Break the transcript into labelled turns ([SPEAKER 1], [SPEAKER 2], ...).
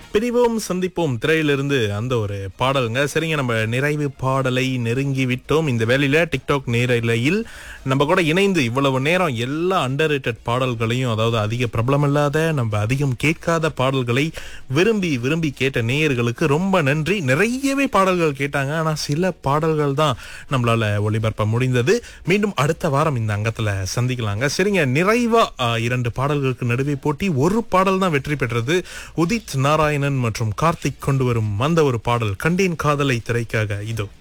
[SPEAKER 1] பிரிவோம் சந்திப்போம் திரையிலிருந்து அந்த ஒரு பாடலுங்க சரிங்க நம்ம நிறைவு பாடலை நெருங்கி விட்டோம் இந்த வேலையில டிக்டாக் நேரலையில் நம்ம கூட இணைந்து இவ்வளவு நேரம் எல்லா அண்டர் பாடல்களையும் அதாவது அதிக பிரபலமில்லாத நம்ம அதிகம் கேட்காத பாடல்களை விரும்பி விரும்பி கேட்ட நேயர்களுக்கு ரொம்ப நன்றி நிறையவே பாடல்கள் கேட்டாங்க ஆனா சில பாடல்கள் தான் நம்மளால ஒளிபரப்ப முடிந்தது மீண்டும் அடுத்த வாரம் இந்த அங்கத்துல சந்திக்கலாங்க சரிங்க நிறைவா ஆ, இரண்டு பாடல்களுக்கு நடுவே போட்டி ஒரு பாடல் தான் வெற்றி பெற்றது உதித் நாராயணன் மற்றும் கார்த்திக் கொண்டு வரும் அந்த ஒரு பாடல் கண்டேன் காதலை திரைக்காக இதோ